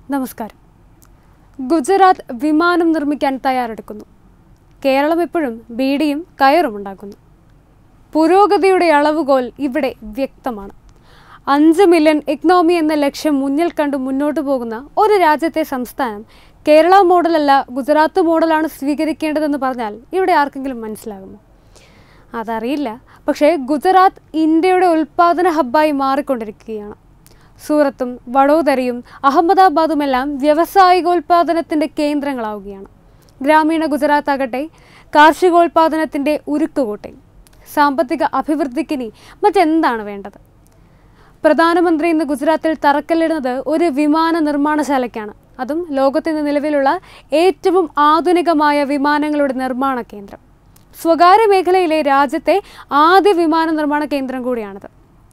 നമസ്കാരം ഗുജറാത്ത് വിമാനം നിർമ്മിക്കാൻ തയ്യാറെടുക്കുന്നു കേരളം എപ്പോഴും ബീഡിയും കയറും ഉണ്ടാക്കുന്നു പുരോഗതിയുടെ അളവുകോൽ ഇവിടെ വ്യക്തമാണ് അഞ്ച് മില്യൺ ഇക്കണോമി എന്ന ലക്ഷ്യം മുന്നിൽ കണ്ട് മുന്നോട്ട് പോകുന്ന ഒരു രാജ്യത്തെ സംസ്ഥാനം കേരള മോഡലല്ല ഗുജറാത്ത് മോഡലാണ് സ്വീകരിക്കേണ്ടതെന്ന് പറഞ്ഞാൽ ഇവിടെ ആർക്കെങ്കിലും മനസ്സിലാകുമോ അതറിയില്ല പക്ഷേ ഗുജറാത്ത് ഇന്ത്യയുടെ ഉൽപ്പാദന ഹബ്ബായി മാറിക്കൊണ്ടിരിക്കുകയാണ് സൂറത്തും വഡോദരയും അഹമ്മദാബാദുമെല്ലാം വ്യാവസായികോൽപാദനത്തിൻ്റെ കേന്ദ്രങ്ങളാവുകയാണ് ഗ്രാമീണ ഗുജറാത്ത് ആകട്ടെ കാർഷികോൽപാദനത്തിൻ്റെ ഉരുക്കുകോട്ടെ സാമ്പത്തിക അഭിവൃദ്ധിക്കിനി മറ്റെന്താണ് വേണ്ടത് പ്രധാനമന്ത്രി ഇന്ന് ഗുജറാത്തിൽ തറക്കല്ലിടുന്നത് ഒരു വിമാന നിർമ്മാണശാലയ്ക്കാണ് അതും ലോകത്തിന് നിലവിലുള്ള ഏറ്റവും ആധുനികമായ വിമാനങ്ങളുടെ നിർമ്മാണ കേന്ദ്രം സ്വകാര്യ മേഖലയിലെ രാജ്യത്തെ ആദ്യ വിമാന നിർമ്മാണ കേന്ദ്രം കൂടിയാണിത്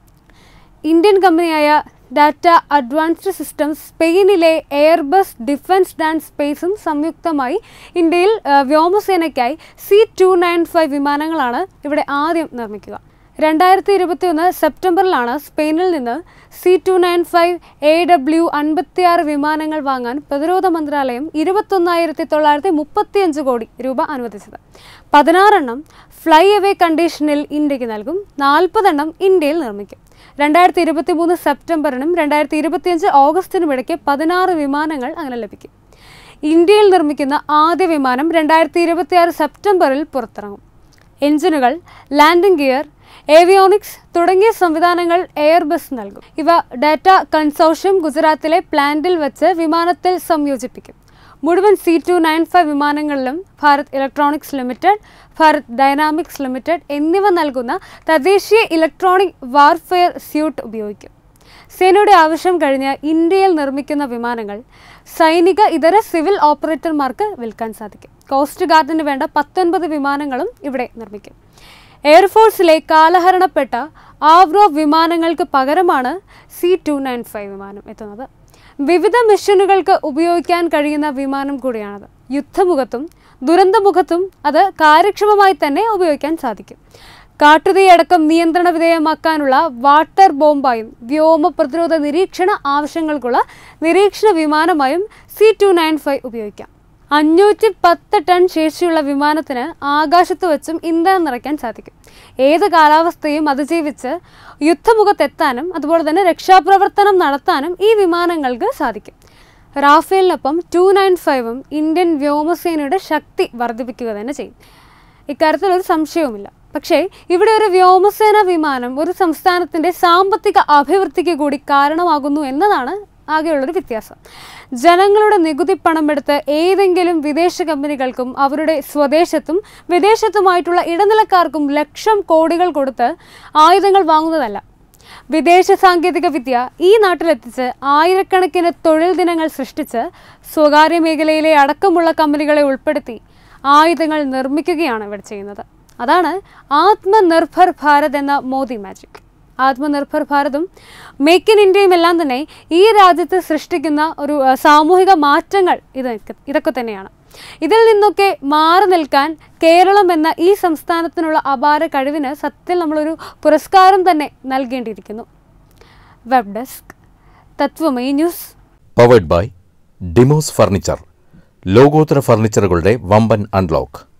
ഇന്ത്യൻ കമ്പനിയായ ഡാറ്റ അഡ്വാൻസ്ഡ് സിസ്റ്റംസ് സ്പെയിനിലെ എയർബസ് ഡിഫൻസ് ആൻഡ് സ്പേസും സംയുക്തമായി ഇന്ത്യയിൽ ആ, വ്യോമസേനയ്ക്കായി സി ടു നയൻ ഫൈവ് വിമാനങ്ങളാണ് ഇവിടെ ആദ്യം നിർമ്മിക്കുക രണ്ടായിരത്തി ഇരുപത്തിയൊന്ന് സെപ്റ്റംബറിലാണ് സ്പെയിനിൽ നിന്ന് C two nine five A W അൻപത്തിയാറ് വിമാനങ്ങൾ വാങ്ങാൻ പ്രതിരോധ മന്ത്രാലയം ഇരുപത്തൊന്നായിരത്തി തൊള്ളായിരത്തി മുപ്പത്തിയഞ്ച് കോടി രൂപ അനുവദിച്ചത് പതിനാറെണ്ണം ഫ്ലൈ അവേ കണ്ടീഷനിൽ ഇന്ത്യക്ക് നൽകും നാൽപ്പതെണ്ണം ഇന്ത്യയിൽ നിർമ്മിക്കും രണ്ടായിരത്തി ഇരുപത്തി മൂന്ന് സെപ്റ്റംബറിനും രണ്ടായിരത്തി ഇരുപത്തിയഞ്ച് ഓഗസ്റ്റിനും ഇടയ്ക്ക് പതിനാറ് വിമാനങ്ങൾ അങ്ങനെ ലഭിക്കും ഇന്ത്യയിൽ നിർമ്മിക്കുന്ന ആദ്യ വിമാനം രണ്ടായിരത്തി ഇരുപത്തിയാറ് സെപ്റ്റംബറിൽ പുറത്തിറങ്ങും എഞ്ചിനുകൾ ലാൻഡിംഗ് ഗിയർ ഏവിയോണിക്സ് തുടങ്ങിയ സംവിധാനങ്ങൾ എയർബസ് നൽകും ഇവ ഡാറ്റ കൺസോർഷ്യം ഗുജറാത്തിലെ പ്ലാന്റിൽ വെച്ച് വിമാനത്തിൽ സംയോജിപ്പിക്കും മുഴുവൻ സി ടു നയൻ ഫൈവ് വിമാനങ്ങളിലും Bharat electronics limited Bharat dynamics limited എന്നിവ നൽകുന്ന തദ്ദേശീയ ഇലക്ട്രോണിക് വാർഫെയർ സ്യൂട്ട് ഉപയോഗിക്കും സേനയുടെ ആവശ്യം കഴിഞ്ഞ് ഇന്ത്യയിൽ നിർമ്മിക്കുന്ന വിമാനങ്ങൾ സൈനിക ഇതര സിവിൽ ഓപ്പറേറ്റർമാർക്ക് വിൽക്കാൻ സാധിക്കും കോസ്റ്റ് ഗാർഡിന് വേണ്ട പത്തൊൻപത് വിമാനങ്ങളും ഇവിടെ നിർമ്മിക്കും എയർഫോഴ്സിലെ കാലഹരണപ്പെട്ട ആവ്രോ വിമാനങ്ങൾക്ക് പകരമാണ് സി ടു നയൻ ഫൈവ് വിമാനം എത്തുന്നത് വിവിധ മിഷനുകൾക്ക് ഉപയോഗിക്കാൻ കഴിയുന്ന വിമാനം കൂടിയാണത് യുദ്ധമുഖത്തും ദുരന്തമുഖത്തും അത് കാര്യക്ഷമമായി തന്നെ ഉപയോഗിക്കാൻ സാധിക്കും കാട്ടുതീയടക്കം നിയന്ത്രണ വിധേയമാക്കാനുള്ള വാട്ടർ ബോംബായും വ്യോമ പ്രതിരോധ നിരീക്ഷണ ആവശ്യങ്ങൾക്കുള്ള നിരീക്ഷണ വിമാനമായും സി ടു നയൻ ഫൈവ് ഉപയോഗിക്കാം അഞ്ഞൂറ്റി പത്ത് ടൺ ശേഷിയുള്ള വിമാനത്തിന് ആകാശത്ത് വെച്ചും ഇന്ധനം നിറയ്ക്കാൻ സാധിക്കും ഏത് കാലാവസ്ഥയും അതിജീവിച്ച് യുദ്ധമുഖത്തെത്താനും അതുപോലെ തന്നെ രക്ഷാപ്രവർത്തനം നടത്താനും ഈ വിമാനങ്ങൾക്ക് സാധിക്കും റാഫേലിനൊപ്പം ടു നയൻ ഫൈവും ഇന്ത്യൻ വ്യോമസേനയുടെ ശക്തി വർദ്ധിപ്പിക്കുക തന്നെ ചെയ്യും ഇക്കാര്യത്തിൽ ഒരു സംശയവുമില്ല പക്ഷേ ഇവിടെ ഒരു വ്യോമസേന വിമാനം ഒരു സംസ്ഥാനത്തിൻ്റെ സാമ്പത്തിക അഭിവൃദ്ധിക്ക് കൂടി കാരണമാകുന്നു എന്നതാണ് ആകെയുള്ളൊരു വ്യത്യാസം ജനങ്ങളുടെ നികുതി പണമെടുത്ത് ഏതെങ്കിലും വിദേശ കമ്പനികൾക്കും അവരുടെ സ്വദേശത്തും വിദേശത്തുമായിട്ടുള്ള ഇടനിലക്കാർക്കും ലക്ഷം കോടികൾ കൊടുത്ത് ആയുധങ്ങൾ വാങ്ങുന്നതല്ല വിദേശ സാങ്കേതിക വിദ്യ ഈ നാട്ടിലെത്തിച്ച് ആയിരക്കണക്കിന് തൊഴിൽ ദിനങ്ങൾ സൃഷ്ടിച്ച് സ്വകാര്യ മേഖലയിലെ അടക്കമുള്ള കമ്പനികളെ ഉൾപ്പെടുത്തി ആയുധങ്ങൾ നിർമ്മിക്കുകയാണ് ഇവിടെ ചെയ്യുന്നത് അതാണ് ആത്മനിർഭർ ഭാരത് എന്ന മോദി മാജിക് ആത്മനിർഭർ ഭാരതും മേക്ക് ഇൻ ഇന്ത്യയും എല്ലാം തന്നെ ഈ രാജ്യത്ത് സൃഷ്ടിക്കുന്ന ഒരു ആ, സാമൂഹിക മാറ്റങ്ങൾ ഇതൊക്കെ ഇതൊക്കെ തന്നെയാണ് ഇതിൽ നിന്നൊക്കെ മാറി നിൽക്കാൻ കേരളം എന്ന ഈ സംസ്ഥാനത്തിനുള്ള അപാര കഴിവിന് സത്യത്തിൽ നമ്മളൊരു പുരസ്കാരം തന്നെ നൽകേണ്ടിയിരിക്കുന്നു web desk Tatwamayi news powered by Demos furniture ലോകോത്തര ഫർണിച്ചറുകളുടെ വമ്പൻ അൺലോക്ക്